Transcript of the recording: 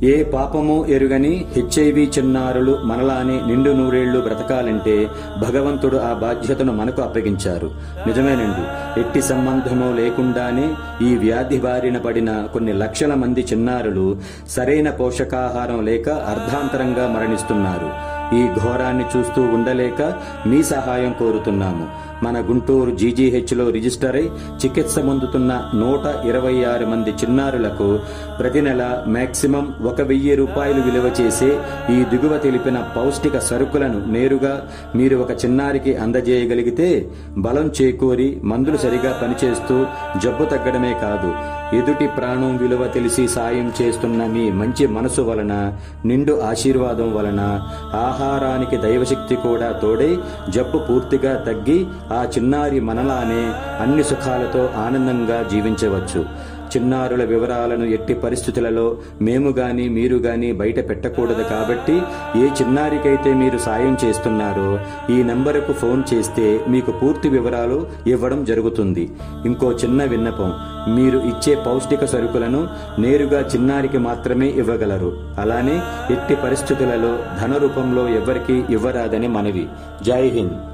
ఏ పాపము ఎరుగని హెచ్ఐవి చిన్నారులు మనలానే నిండు నూరేళ్లు బ్రతకాలంటే భగవంతుడు ఆ బాధ్యతను మనకు అప్పగించారు నిజమేనండి ఎట్టి సంబంధము లేకుండానే ఈ వ్యాధి బారిన పడిన కొన్ని లక్షల మంది చిన్నారులు సరైన పోషకాహారం లేక అర్ధాంతరంగా మరణిస్తున్నారు ఈ ఘోరాన్ని చూస్తూ ఉండలేక మీ సహాయం కోరుతున్నాము మన గుంటూరు జీజీహెచ్లో రిజిస్టర్ అయి చికిత్స పొందుతున్న నూట ఇరవై ఆరు మంది చిన్నారులకు ప్రతి నెల మాక్సిమం ఒక వెయ్యి రూపాయలు విలువ చేసే ఈ దిగువ తెలిపిన పౌష్టిక సరుకులను నేరుగా మీరు ఒక చిన్నారికి అందజేయగలిగితే బలం చేకూరి మందులు సరిగా పనిచేస్తూ జబ్బు తగ్గడమే కాదు ఎదుటి ప్రాణం విలువ తెలిసి సాయం చేస్తున్న మీ మంచి మనసు వలన నిండు ఆశీర్వాదం వలన ఆహారానికి దైవశక్తి కూడా తోడై జబ్బు పూర్తిగా తగ్గి ఆ చిన్నారి మనలానే అన్ని సుఖాలతో ఆనందంగా జీవించవచ్చు చిన్నారుల వివరాలను ఎట్టి పరిస్థితులలో మేము గాని మీరు గాని బయట పెట్టకూడదు కాబట్టి ఏ చిన్నారికైతే మీరు సాయం చేస్తున్నారో ఈ నంబరుకు ఫోన్ చేస్తే మీకు పూర్తి వివరాలు ఇవ్వడం జరుగుతుంది ఇంకో చిన్న విన్నపం మీరు ఇచ్చే పౌష్టిక సరుకులను నేరుగా చిన్నారికి మాత్రమే ఇవ్వగలరు అలానే ఎట్టి పరిస్థితులలో ధన రూపంలో ఎవరికీ ఇవ్వరాదని మనవి జై హింద్